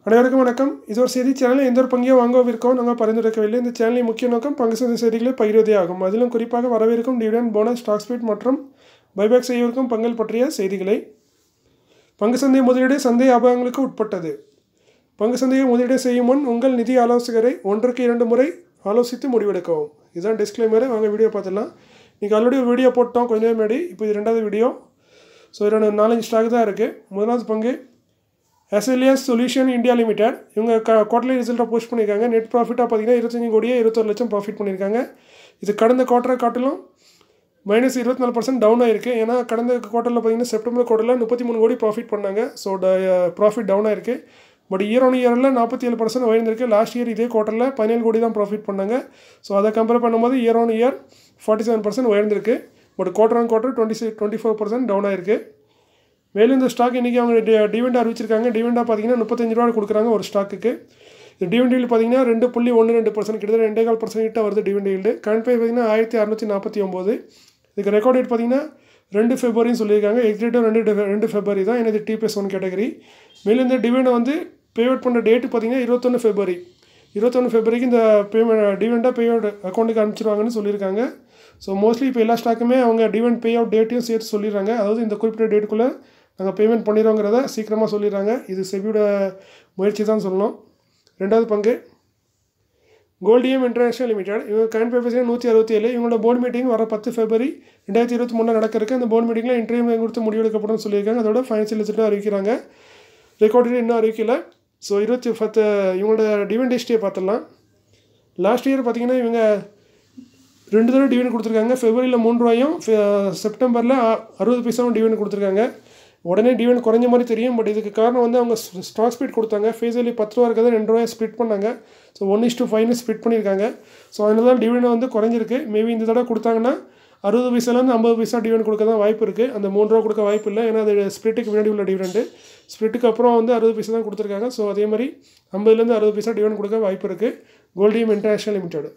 அனைவருக்கும் வணக்கம் இது ஒரு செய்தி சேனல் எந்த ஒரு பங்கையும் வாங்க விற்கவும் நாங்கள் பரிந்துரைக்கவில்லை இந்த சேனலின் முக்கிய நோக்கம் பங்கு சந்தை செய்திகளை பகிர்வதே ஆகும் அதிலும் குறிப்பாக வரவிருக்கும் டிவிடன் போனஸ் ஸ்டாக் ஸ்பீட் மற்றும் பைபேக் செய்யவிருக்கும் பங்கள் பற்றிய செய்திகளை பங்கு சந்தை முதலீடு சந்தை அபாயங்களுக்கு உட்பட்டது பங்கு சந்தையை முதலீடு செய்யும் முன் உங்கள் நிதி ஆலோசகரை ஒன்றுக்கு இரண்டு முறை ஆலோசித்து முடிவெடுக்கவும் இதுதான் டிஸ்க்ளைமர் வாங்க வீடியோ பார்த்துடலாம் இன்றைக்கி ஆல்ரெடி ஒரு வீடியோ போட்டோம் கொஞ்ச நேரம் முன்னாடி இப்போ இது ரெண்டாவது வீடியோ ஸோ இதோட நாலஞ்சு ஸ்டாக் தான் இருக்குது முதலாவது பங்கு எஸ்எல்எஸ் சொல்யூஷன் இந்தியா லிமிடெட் இவங்க க குவார்டர்லி ரிசல்ட்டை போஸ்ட் பண்ணியிருக்காங்க நெட் ப்ராஃபிட்டாக பார்த்தீங்கன்னா இருபத்தஞ்சி கோடியே இருபத்தொரு லட்சம் ப்ராஃபிட் பண்ணியிருக்காங்க இது கடந்த குவார்ட்டரை காட்டிலும் மைனஸ் இருபத்தி நாலு பர்சன்ட் டவுன் ஆயிருக்கு ஏன்னா கடந்த குவார்ட்டரில் பார்த்தீங்கன்னா செப்டம்பர் குவார்ட்டரில் முப்பத்தி மூணு கோடி ப்ராஃபிட் பண்ணாங்க ஸோ ப்ராஃபிட் டவுன் ஆயிருக்கு பட் இயர் ஒன் இயரில் நாற்பத்தி ஏழு பர்சன்ட் உயர்ந்திருக்கு லாஸ்ட் இயர் இதே குவார்ட்டரில் பதினேழு கோடி தான் ப்ராஃபிட் பண்ணாங்க ஸோ அதை கம்பேர் பண்ணும்போது year on year forty seven percent உயர்ந்திருக்கு but quarter on quarter twenty six twenty four percent down ஆயிருக்கு மேலும் இந்த ஸ்டாக் இன்றைக்கி அவங்க டிவெண்ட் அறிவிச்சிருக்காங்க டிவெண்டாக பார்த்தீங்கன்னா முப்பத்தஞ்சு ரூபா கொடுக்குறாங்க ஒரு ஸ்டாக்குக்கு இது டிவெண்ட் ஈல்டு பார்த்தீங்கன்னா ரெண்டு புள்ளி ஒன்று ரெண்டு பர்சன்ட் கிட்டத்தட்ட ரெண்டே கால் பர்சன்ட் கிட்ட வருது டிவெண்ட் ஈல்டு கரண்ட் பே பார்த்தீங்கன்னா ஆயிரத்தி அறநூற்றி நாற்பத்தி ஒம்பது இதுக்கு ரெக்கார்ட் டேட் பார்த்தீங்கன்னா ரெண்டு ஃபெப்ரவரின்னு சொல்லியிருக்காங்க எக்ஸிடேட்டிவ் ரெண்டு ரெண்டு ஃபெப்ரவரி தான் எனது டி ப்ளஸ் ஒன் கேட்டகரி மேலும் இந்த டிவெண்டை வந்து பேமெண்ட் பண்ணுற டேட்டு பார்த்தீங்கன்னா இருபத்தொன்று ஃபெப்ரவரி இருபத்தொன்று ஃபெப்ரவரிக்கு இந்த பேமெண்ட் டிவெண்டாக பே அவுட் அக்கௌண்ட்டுக்கு அனுப்பிச்சிருவாங்கன்னு சொல்லியிருக்காங்க ஸோ மோஸ்ட்லி இப்போ எல்லா ஸ்டாக்குமே அவங்க டிவெண்ட் பே அவுட் டேட்டையும் சேர்த்து சொல்லிடுறாங்க அதாவது இந்த குறிப்பிட்ட டேட்டுக்குள்ளே நாங்கள் பேமெண்ட் பண்ணிடுறோங்கிறத சீக்கிரமாக சொல்லிடுறாங்க இது செபியோட முயற்சி தான் சொல்லணும் ரெண்டாவது பங்கு கோல்டியம் இன்டர்நேஷனல் லிமிடெட் இவங்க கரண்ட் பேப்பர்ஸ் நூற்றி அறுபத்தி ஏழு இவங்களோட போர்டு மீட்டிங் வர பத்து ஃபெப்ரவரி ரெண்டாயிரத்தி இருபத்தி மூணில் நடக்க இருக்கு அந்த போர்டு மீட்டிங்கில் இன்டர்வியூ கொடுத்து முடிவெடுக்கப்படும் சொல்லியிருக்காங்க அதோட ஃபைனான்சியல் ரிசல்ட்டும் அறிவிக்கிறாங்க ரெக்கார்டு இன்னும் அறிவிக்கல ஸோ இருபத்தி பத்து இவங்களோட டிவெண்ட் ஹிஸ்ட்ரியை பார்த்துடலாம் லாஸ்ட் இயர் பார்த்தீங்கன்னா இவங்க ரெண்டு தடவை டிவிடன் கொடுத்துருக்காங்க ஃபெப்ரவரியில் மூணு ரூபாயும் செப்டம்பரில் அறுபது பைசாவும் டிவிடன் கொடுத்துருக்காங்க உடனே டிவிடன் குறைஞ்ச மாதிரி தெரியும் பட் இதுக்கு காரணம் வந்து அவங்க ஸ்டாக் ஸ்பீட் கொடுத்தாங்க ஃபேஸ் வேலி பத்து ரூபா இருக்கிறத ரெண்டு ரூபாய் ஸ்பிட் பண்ணாங்க ஸோ ஒன் இஸ் டூ ஃபைவ்னு ஸ்பிட் பண்ணியிருக்காங்க ஸோ அதனால தான் டிவிடன் வந்து குறைஞ்சிருக்கு மேபி இந்த தடவை கொடுத்தாங்கன்னா அறுபது பைசாலேருந்து ஐம்பது பைசா டிவிடன் கொடுக்க தான் வாய்ப்பு இருக்குது அந்த மூணு ரூபா கொடுக்க வாய்ப்பு இல்லை ஏன்னா அது ஸ்பிரிட்டுக்கு முன்னாடி உள்ள டிவிடெண்டு ஸ்பிரிட்டுக்கு அப்புறம் வந்து அறுபது பைசா தான் கொடுத்துருக்காங்க ஸோ அதே மாதிரி ஐம்பதுலேருந்து அறுபது பைசா டிவிடன் கொடுக்க வாய்ப்பு இருக்குது கோல்டியம் இன்டர்நேஷனல் லிமிடெட்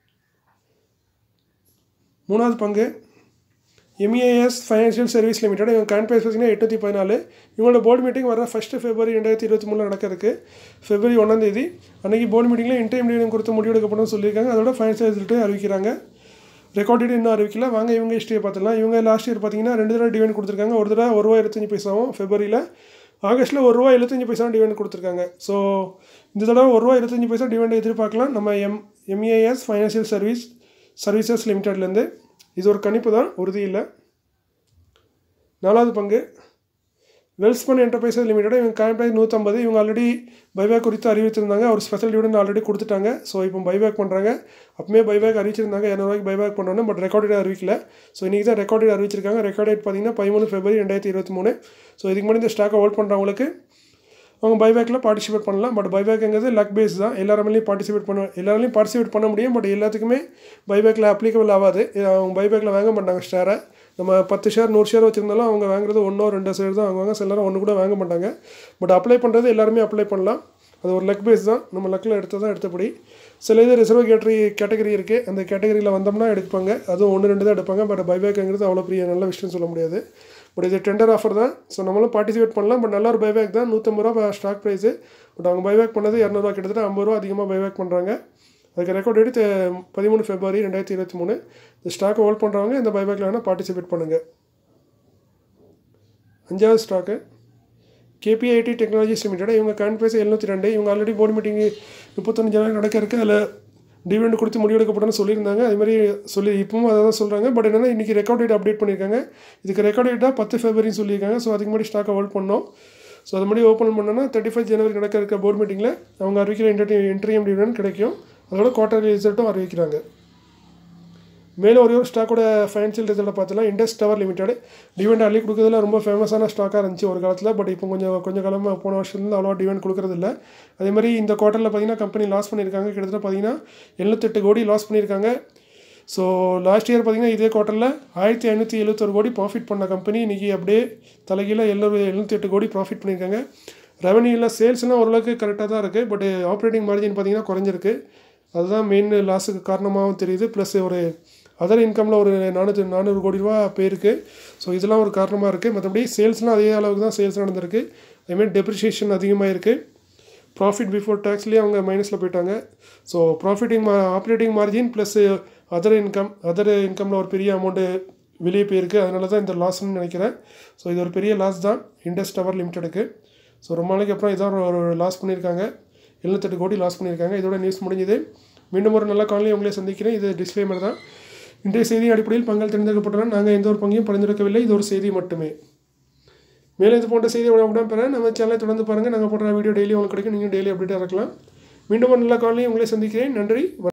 மூணாவது பங்கு எம்ஏஎஸ் ஃபைனான்ஷியல் சர்வீஸ் லிமிடெட் இவங்க கரண்ட் ப்ரைஸ் பார்த்தீங்கன்னா எட்நூற்றி பதினாலு இவங்களோட போர்டு மீட்டிங் வர ஃபஸ்ட்டு ஃபெப்ரவரி ரெண்டாயிரத்தி இருபத்தி மூணில் நடக்க இருக்குது ஃபெப்ரவரி ஒன்றாந்தேதி அன்றைக்கி போர்டு மீட்டிங்கில் இன்டைம் டிவிடன் கொடுத்து முடிவெடுக்கப்படும் சொல்லியிருக்காங்க அதோட ஃபைனான்ஷியல் ரிசல்ட்டு அறிவிக்கிறாங்க ரெக்கார்ட் டேட் இன்னும் அறிவிக்கல வாங்க இவங்க ஹிஸ்ட்ரியை பார்த்துலாம் இவங்க லாஸ்ட் இயர் பார்த்தீங்கன்னா ரெண்டு தடவை டிவிடன் கொடுத்துருக்காங்க ஒரு தடவை ஒரு ரூபா இருபத்தஞ்சி பைசாவும் ஃபெப்ரவரியில் ஆகஸ்ட்டில் ஒரு ரூபா எழுபத்தஞ்சி பைசா டிவிடன் கொடுத்துருக்காங்க ஸோ இந்த தடவை ஒரு ரூபா இருபத்தஞ்சி பைசா டிவிடன் எதிர்பார்க்கலாம் நம்ம M MAS financial service services லிமிடெட்லேருந்து இது ஒரு கணிப்பு தான் உறுதி இல்லை நாலாவது பங்கு வெல்ஸ்பன் என்டர்பிரைசஸ் லிமிடெட் இவங்க கரண்ட் ப்ரைஸ் நூற்றம்பது இவங்க ஆல்ரெடி பைபேக் குறித்து அறிவிச்சிருந்தாங்க ஒரு ஸ்பெஷல் டிவிடன் ஆல்ரெடி கொடுத்துட்டாங்க ஸோ இப்போ பைபேக் பண்ணுறாங்க அப்பமே பைபேக் அறிவிச்சிருந்தாங்க இரநூறுவாய்க்கு பைபேக் பண்ணோன்னு பட் ரெக்கார்டட் அறிவிக்கல ஸோ இன்றைக்கி தான் ரெக்கார்டட் அறிவிச்சிருக்காங்க ரெக்கார்ட் டேட் பார்த்தீங்கன்னா பதிமூணு ஃபெப்ரவரி ரெண்டாயிரத்தி இருபத்தி மூணு ஸோ இதுக்கு முன்னாடி இந்த ஸ்டாக்கை ஹோல்ட் பண்ணுறவங்களுக்கு அவங்க பைபேக்கில் பார்ட்டிசிபேட் பண்ணலாம் பட் பைபேக்குங்கிறது லக் பேஸ் தான் எல்லாருமே பார்ட்டிசிபேட் பண்ண எல்லாராலையும் பார்ட்டிசிபேட் பண்ண முடியும் பட் எல்லாத்துக்குமே பைபேக்கில் அப்ளிகபிள் ஆகாது அவங்க பைபேக்கில் வாங்க மாட்டாங்க ஷேரை நம்ம பத்து ஷேர் நூறு ஷேர் வச்சுருந்தாலும் அவங்க வாங்குறது ஒன்றோ ரெண்டோ ஷேர் தான் வாங்குவாங்க சில நேரம் ஒன்று கூட வாங்க மாட்டாங்க பட் அப்ளை பண்ணுறது எல்லாருமே அப்ளை பண்ணலாம் அது ஒரு லக் பேஸ் தான் நம்ம லக்கில் எடுத்து தான் எடுத்தபடி சில இது ரிசர்வ் கேட்டரி கேட்டகரி இருக்குது அந்த கேட்டகரியில் வந்தோம்னா எடுப்பாங்க அதுவும் ஒன்று ரெண்டு தான் எடுப்பாங்க பட் பைபேக்குங்கிறது அவ்வளோ பெரிய நல்ல விஷயம் சொல்ல முடியாது பட் இது டெண்டர் ஆஃபர் தான் ஸோ நம்மளும் பார்ட்டிசிபேட் பண்ணலாம் பட் நல்ல ஒரு பைபேக் தான் நூற்றம்பது ரூபா ஸ்டாக் ப்ரைஸு பட் அவங்க பைபேக் பண்ணது இரநூறுவா கிட்டத்தட்ட ஐம்பது ரூபா அதிகமாக பைபேக் பண்ணுறாங்க அதுக்கு ரெக்கார்ட் எடுத்து பதிமூணு ஃபெப்ரவரி ரெண்டாயிரத்தி இருபத்தி மூணு இந்த ஸ்டாக்கை ஹோல்ட் பண்ணுறவங்க இந்த பைபேக்கில் வேணால் பார்ட்டிசிபேட் பண்ணுங்கள் அஞ்சாவது ஸ்டாக்கு கேபிஐடி டெக்னாலஜிஸ் லிமிடெட் இவங்க கரண்ட் ப்ரைஸ் எழுநூற்றி ரெண்டு இவங்க ஆல்ரெடி போர்டு மீட்டிங் முப்பத்தொன்று ஜனவரி நடக்க இருக்குது அதில் டிவிடெண்ட் கொடுத்து முடிவெடுக்கப்படணும்னு சொல்லியிருந்தாங்க அது மாதிரி சொல்லி இப்பவும் அதை தான் சொல்கிறாங்க பட் என்னென்னா இன்றைக்கி ரெக்கார்ட் டேட் அப்டேட் பண்ணியிருக்காங்க இதுக்கு ரெக்கார்ட் டேட்டாக பத்து ஃபெப்ரவரின்னு சொல்லியிருக்காங்க ஸோ அதுக்கு முன்னாடி ஸ்டாக்கை ஹோல்ட் பண்ணோம் ஸோ அது மாதிரி ஓப்பன் பண்ணோன்னா தேர்ட்டி ஃபைவ் ஜனவரி நடக்க இருக்க போர்டு மீட்டிங்கில் அவங்க அறிவிக்கிற இன்டர்டி இன்டர்வியூம் டிவிடெண்ட் கிடைக்கும் அதோட குவார்டர்லி ரிசல்ட்டும் அறிவிக்கிறாங்க மேலும் ஒரே ஒரு ஸ்டாக்கோட ஃபைனான்ஷியல் ரிசல்ட்டை பார்த்தலாம் இண்டஸ் டவர் லிமிடெட் டிவெண்ட் அள்ளி கொடுக்குறதுல ரொம்ப ஃபேமஸான ஸ்டாக்காக இருந்துச்சு ஒரு காலத்தில் பட் இப்போ கொஞ்சம் கொஞ்சம் காலமாக போன வருஷத்துலேருந்து அவ்வளோவா டிவெண்ட் கொடுக்குறதில்ல அதே மாதிரி இந்த குவார்ட்டரில் பார்த்தீங்கன்னா கம்பெனி லாஸ் பண்ணியிருக்காங்க கிட்டத்தட்ட பார்த்தீங்கன்னா எழுநூத்தெட்டு கோடி லாஸ் பண்ணியிருக்காங்க ஸோ லாஸ்ட் இயர் பார்த்தீங்கன்னா இதே குவார்ட்டரில் ஆயிரத்தி ஐநூற்றி எழுபத்தொரு கோடி ப்ராஃபிட் பண்ண கம்பெனி இன்றைக்கி அப்படியே தலைகீழ எழுநூறு எழுநூற்றி எட்டு கோடி ப்ராஃபிட் பண்ணியிருக்காங்க ரெவன்யூவில் சேல்ஸ்னால் ஓரளவுக்கு கரெக்டாக தான் இருக்குது பட் ஆப்ரேட்டிங் மார்ஜின் பார்த்தீங்கன்னா குறைஞ்சிருக்கு அதுதான் மெயின் லாஸுக்கு காரணமாகவும் தெரியுது ப்ளஸ் ஒரு அதர் இன்கமில் ஒரு நானூற்றி நானூறு கோடி ரூபா போயிருக்கு ஸோ இதெல்லாம் ஒரு காரணமாக இருக்குது மற்றபடி சேல்ஸ்லாம் அதே அளவுக்கு தான் சேல்ஸ் நடந்திருக்கு அதேமாதிரி டெப்ரிஷியேஷன் அதிகமாக இருக்குது ப்ராஃபிட் பிஃபோர் டேக்ஸ்லேயே அவங்க மைனஸில் போயிட்டாங்க ஸோ ப்ராஃபிட்டிங் மா operating margin plus other income other இன்கமில் ஒரு பெரிய அமௌண்ட்டு வெளியே போயிருக்கு அதனால தான் இந்த லாஸ்ன்னு நினைக்கிறேன் ஸோ இது ஒரு பெரிய லாஸ் தான் இண்டஸ் டவர் லிமிட்டெடுக்கு ஸோ ரொம்ப நாளைக்கு அப்புறம் இதான் ஒரு லாஸ் பண்ணியிருக்காங்க எழுநூத்தெட்டு கோடி லாஸ் பண்ணியிருக்காங்க இதோட நியூஸ் முடிஞ்சது மீண்டும் ஒரு நல்ல காலையை உங்களே சந்திக்கிறேன் இது டிஸ்க்ளைமர் தான் இன்றைய செய்தியின் அடிப்படையில் பங்கள் தேர்ந்தெடுக்கப்பட்டுள்ள நாங்கள் எந்த ஒரு பங்கையும் பரிந்துரைக்கவில்லை இது ஒரு செய்தி மட்டுமே மேலும் இது போன்ற செய்தி உடனுக்குடன் பெற நம்ம சேனலை தொடர்ந்து பாருங்கள் நாங்கள் போடுற வீடியோ டெய்லி உங்களுக்கு கிடைக்கும் நீங்கள் டெய்லி அப்டேட்டாக இருக்கலாம் மீண்டும் ஒரு நல்ல காலையும் உங்களை சந்திக்கிறேன் நன்றி